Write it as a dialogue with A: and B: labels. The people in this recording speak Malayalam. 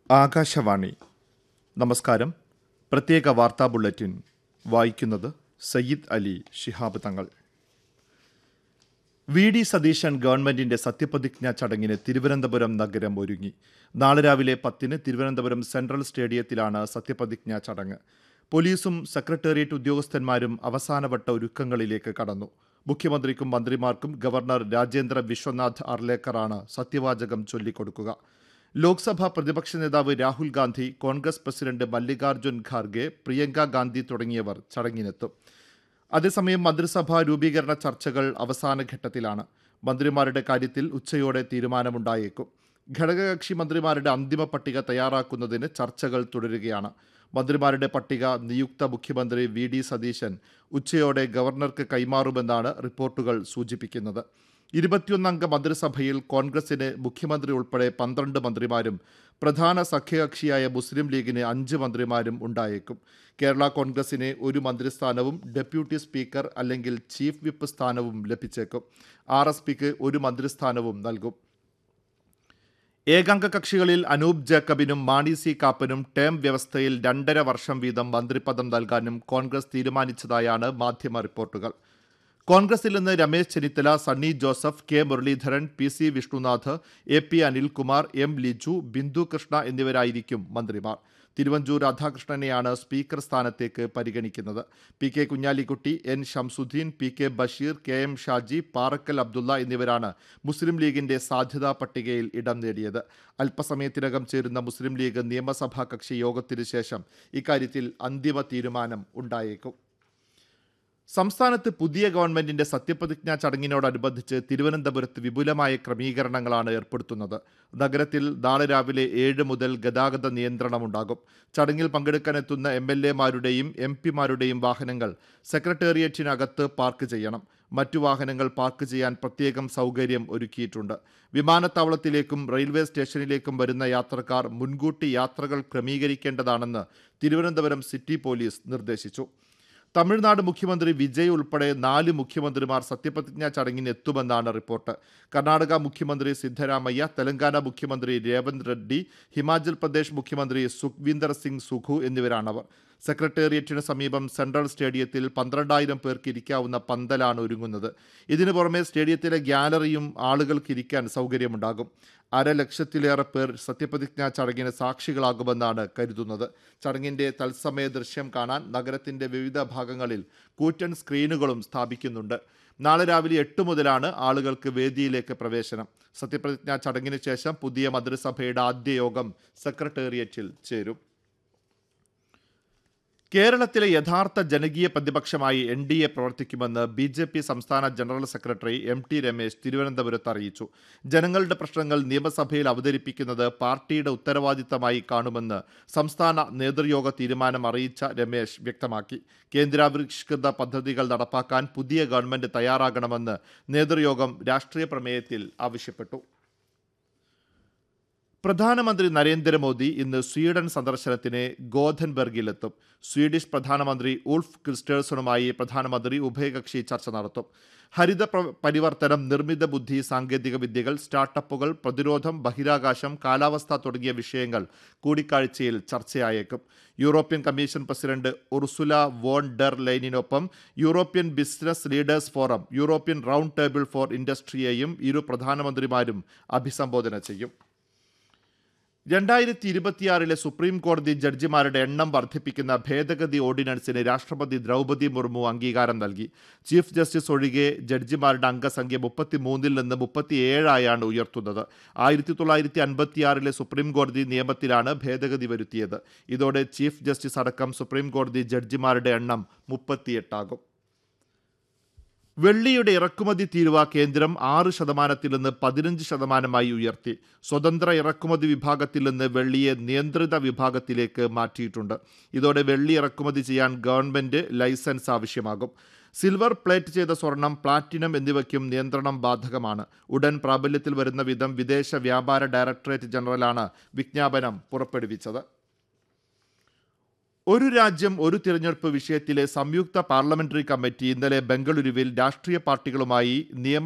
A: ആകാശവാണി നമസ്കാരം പ്രത്യേക വാർത്താ ബുള്ളറ്റിൻ വായിക്കുന്നത് സയ്യിദ് അലി ശിഹാബ് തങ്ങൾ വി ഡി സതീശൻ ഗവൺമെന്റിന്റെ സത്യപ്രതിജ്ഞാ ചടങ്ങിന് തിരുവനന്തപുരം നഗരം ഒരുങ്ങി നാളെ രാവിലെ പത്തിന് തിരുവനന്തപുരം സെൻട്രൽ സ്റ്റേഡിയത്തിലാണ് സത്യപ്രതിജ്ഞാ ചടങ്ങ് പോലീസും സെക്രട്ടേറിയറ്റ് ഉദ്യോഗസ്ഥന്മാരും അവസാനവട്ട ഒരുക്കങ്ങളിലേക്ക് കടന്നു മുഖ്യമന്ത്രിക്കും മന്ത്രിമാർക്കും ഗവർണർ രാജേന്ദ്ര വിശ്വനാഥ് അർലേക്കറാണ് സത്യവാചകം ചൊല്ലിക്കൊടുക്കുക ലോക്സഭാ പ്രതിപക്ഷ നേതാവ് രാഹുൽ ഗാന്ധി കോൺഗ്രസ് പ്രസിഡന്റ് മല്ലികാർജ്ജുൻ ഖാർഗെ പ്രിയങ്ക ഗാന്ധി തുടങ്ങിയവർ ചടങ്ങിനെത്തും അതേസമയം മന്ത്രിസഭാ രൂപീകരണ ചർച്ചകൾ അവസാന ഘട്ടത്തിലാണ് മന്ത്രിമാരുടെ കാര്യത്തിൽ ഉച്ചയോടെ തീരുമാനമുണ്ടായേക്കും ഘടകകക്ഷി മന്ത്രിമാരുടെ അന്തിമ പട്ടിക തയ്യാറാക്കുന്നതിന് ചർച്ചകൾ തുടരുകയാണ് മന്ത്രിമാരുടെ പട്ടിക നിയുക്ത മുഖ്യമന്ത്രി വി ഡി സതീശൻ ഉച്ചയോടെ ഗവർണർക്ക് കൈമാറുമെന്നാണ് റിപ്പോർട്ടുകൾ സൂചിപ്പിക്കുന്നത് ഇരുപത്തിയൊന്നംഗ മന്ത്രിസഭയിൽ കോൺഗ്രസിന് മുഖ്യമന്ത്രി ഉൾപ്പെടെ പന്ത്രണ്ട് മന്ത്രിമാരും പ്രധാന സഖ്യകക്ഷിയായ മുസ്ലിം ലീഗിന് അഞ്ച് മന്ത്രിമാരും ഉണ്ടായേക്കും കേരള കോൺഗ്രസിന് ഒരു മന്ത്രിസ്ഥാനവും ഡെപ്യൂട്ടി സ്പീക്കർ അല്ലെങ്കിൽ ചീഫ് വിപ്പ് സ്ഥാനവും ലഭിച്ചേക്കും ആർ എസ് പിക്ക് ഒരു മന്ത്രിസ്ഥാനവും നൽകും ഏകാംഗ കക്ഷികളിൽ അനൂപ് ജേക്കബിനും മാണി സി കാപ്പനും ടേം വ്യവസ്ഥയിൽ രണ്ടര വർഷം വീതം മന്ത്രിപദം നൽകാനും കോൺഗ്രസ് തീരുമാനിച്ചതായാണ് മാധ്യമ റിപ്പോർട്ടുകൾ കോൺഗ്രസിൽ നിന്ന് Ramesh Chennithala Sunny Joseph K Muraleedharan P C Vishnunath A P Anilkumar M Liju Bindhu Krishna എന്നിവരായിരിക്കും മന്ത്രിമാർ തിരുവഞ്ചൂർ രാധാകൃഷ്ണനെയാണ് സ്പീക്കർ സ്ഥാനത്തേക്ക് പരിഗണിക്കുന്നത് P K Kunhalikutty N Shamsuddin P K Basheer K M Shaji Parakkal Abdulla എന്നിവരാണ് മുസ്ലിം ലീഗിന്റെ സാധ്യതാ പട്ടികയിൽ ഇടം നേടിയത് അല്പസമയത്തിനകം ചേരുന്ന മുസ്ലിം ലീഗ് നിയമസഭാ കക്ഷി യോഗത്തിനു ശേഷം ഇക്കാര്യത്തിൽ അന്തിമ തീരുമാനം ഉണ്ടായേക്കും സംസ്ഥാനത്ത് പുതിയ ഗവൺമെന്റിന്റെ സത്യപ്രതിജ്ഞാ ചടങ്ങിനോടനുബന്ധിച്ച് തിരുവനന്തപുരത്ത് വിപുലമായ ക്രമീകരണങ്ങളാണ് ഏർപ്പെടുത്തുന്നത് നഗരത്തിൽ നാളെ രാവിലെ ഏഴ് മുതൽ ഗതാഗത നിയന്ത്രണമുണ്ടാകും ചടങ്ങിൽ പങ്കെടുക്കാനെത്തുന്ന എം എൽ എമാരുടെയും എം പിമാരുടെയും വാഹനങ്ങൾ സെക്രട്ടേറിയറ്റിനകത്ത് പാർക്ക് ചെയ്യണം മറ്റു വാഹനങ്ങൾ പാർക്ക് ചെയ്യാൻ പ്രത്യേകം സൗകര്യം ഒരുക്കിയിട്ടുണ്ട് വിമാനത്താവളത്തിലേക്കും റെയിൽവേ സ്റ്റേഷനിലേക്കും വരുന്ന യാത്രക്കാർ മുൻകൂട്ടി യാത്രകൾ ക്രമീകരിക്കേണ്ടതാണെന്ന് തിരുവനന്തപുരം സിറ്റി പോലീസ് നിർദ്ദേശിച്ചു തമിഴ്നാട് മുഖ്യമന്ത്രി വിജയ് ഉൾപ്പെടെ നാല് മുഖ്യമന്ത്രിമാർ സത്യപ്രതിജ്ഞാ ചടങ്ങിന് എത്തുമെന്നാണ് റിപ്പോർട്ട് കർണാടക മുഖ്യമന്ത്രി സിദ്ധരാമയ്യ തെലങ്കാന മുഖ്യമന്ത്രി രേവന്ത് റെഡ്ഡി ഹിമാചൽ പ്രദേശ് മുഖ്യമന്ത്രി സുഖ്വീന്ദർ സിംഗ് സുഖു എന്നിവരാണവർ സെക്രട്ടേറിയറ്റിന് സമീപം സെൻട്രൽ സ്റ്റേഡിയത്തിൽ പന്ത്രണ്ടായിരം പേർക്ക് ഇരിക്കാവുന്ന പന്തലാണ് ഒരുങ്ങുന്നത് ഇതിനു പുറമെ സ്റ്റേഡിയത്തിലെ ഗ്യാലറിയും ആളുകൾക്ക് ഇരിക്കാൻ സൗകര്യമുണ്ടാകും അര ലക്ഷത്തിലേറെ പേർ സത്യപ്രതിജ്ഞാ ചടങ്ങിന് സാക്ഷികളാകുമെന്നാണ് കരുതുന്നത് ചടങ്ങിന്റെ തത്സമയ ദൃശ്യം കാണാൻ നഗരത്തിന്റെ വിവിധ ഭാഗങ്ങളിൽ കൂറ്റൻ സ്ക്രീനുകളും സ്ഥാപിക്കുന്നുണ്ട് നാളെ രാവിലെ എട്ട് മുതലാണ് ആളുകൾക്ക് വേദിയിലേക്ക് പ്രവേശനം സത്യപ്രതിജ്ഞാ ചടങ്ങിന് ശേഷം പുതിയ മന്ത്രിസഭയുടെ ആദ്യ യോഗം സെക്രട്ടേറിയറ്റിൽ ചേരും കേരളത്തിലെ യഥാർത്ഥ ജനകീയ പ്രതിപക്ഷമായി എൻ ഡി എ പ്രവർത്തിക്കുമെന്ന് ബി ജെ പി സംസ്ഥാന general secretary M T Ramesh തിരുവനന്തപുരത്ത് അറിയിച്ചു ജനങ്ങളുടെ പ്രശ്നങ്ങൾ നിയമസഭയിൽ അവതരിപ്പിക്കുന്നത് പാർട്ടിയുടെ ഉത്തരവാദിത്തമായി കാണുമെന്ന് സംസ്ഥാന നേതൃയോഗ തീരുമാനം അറിയിച്ച രമേശ് വ്യക്തമാക്കി കേന്ദ്രാവിഷ്കൃത പദ്ധതികൾ നടപ്പാക്കാൻ പുതിയ ഗവൺമെന്റ് തയ്യാറാകണമെന്ന് നേതൃയോഗം രാഷ്ട്രീയ പ്രമേയത്തിൽ ആവശ്യപ്പെട്ടു പ്രധാനമന്ത്രി നരേന്ദ്രമോദി ഇന്ന് സ്വീഡൻ സന്ദർശനത്തിന് ഗോഥൻബർഗിലെത്തും സ്വീഡിഷ് പ്രധാനമന്ത്രി ഉൾഫ് ക്രിസ്റ്റേഴ്സണുമായി പ്രധാനമന്ത്രി ഉഭയകക്ഷി ചർച്ച നടത്തും ഹരിത പ്ര- പരിവർത്തനം നിർമ്മിത ബുദ്ധി സാങ്കേതിക വിദ്യകൾ സ്റ്റാർട്ടപ്പുകൾ പ്രതിരോധം ബഹിരാകാശം കാലാവസ്ഥ തുടങ്ങിയ വിഷയങ്ങൾ കൂടിക്കാഴ്ചയിൽ ചർച്ചയായേക്കും European commission president Ursula von der ലൈനിനൊപ്പം European business leaders forum European round table for ഇൻഡസ്ട്രിയെയും ഇരു പ്രധാനമന്ത്രിമാരും അഭിസംബോധന ചെയ്യും രണ്ടായിരത്തി ഇരുപത്തിയാറിലെ സുപ്രീം കോടതി ജഡ്ജിമാരുടെ എണ്ണം വർദ്ധിപ്പിക്കുന്ന ഭേദഗതി ഓർഡിനൻസിന് രാഷ്ട്രപതി ദ്രൗപദി മുർമു അംഗീകാരം നൽകി ചീഫ് ജസ്റ്റിസ് ഒഴികെ ജഡ്ജിമാരുടെ അംഗസംഖ്യ മുപ്പത്തിമൂന്നിൽ നിന്ന് മുപ്പത്തിയേഴായാണ് ഉയർത്തുന്നത് ആയിരത്തി തൊള്ളായിരത്തി അൻപത്തിയാറിലെ സുപ്രീം കോടതി നിയമത്തിലാണ് ഭേദഗതി വരുത്തിയത് ഇതോടെ ചീഫ് ജസ്റ്റിസ് അടക്കം സുപ്രീം കോടതി ജഡ്ജിമാരുടെ എണ്ണം മുപ്പത്തിയെട്ടാകും വെള്ളിയുടെ ഇറക്കുമതി തീരുവ കേന്ദ്രം ആറ് ശതമാനത്തിൽ നിന്ന് പതിനഞ്ച് ശതമാനമായി ഉയർത്തി സ്വതന്ത്ര ഇറക്കുമതി വിഭാഗത്തിൽ നിന്ന് വെള്ളിയെ നിയന്ത്രിത വിഭാഗത്തിലേക്ക് മാറ്റിയിട്ടുണ്ട് ഇതോടെ വെള്ളി ഇറക്കുമതി ചെയ്യാൻ ഗവൺമെന്റ് ലൈസൻസ് ആവശ്യമാകും സിൽവർ പ്ലേറ്റ് ചെയ്ത സ്വർണം പ്ലാറ്റിനം എന്നിവയ്ക്കും നിയന്ത്രണം ബാധകമാണ് ഉടൻ പ്രാബല്യത്തിൽ വരുന്ന വിധം വിദേശ വ്യാപാര ഡയറക്ടറേറ്റ് ജനറലാണ് വിജ്ഞാപനം പുറപ്പെടുവിച്ചത് ഒരു രാജ്യം ഒരു തിരഞ്ഞെടുപ്പ് വിഷയത്തിലെ സംയുക്ത പാർലമെന്ററി കമ്മിറ്റി ഇന്നലെ ബംഗളൂരുവിൽ രാഷ്ട്രീയ പാർട്ടികളുമായി നിയമ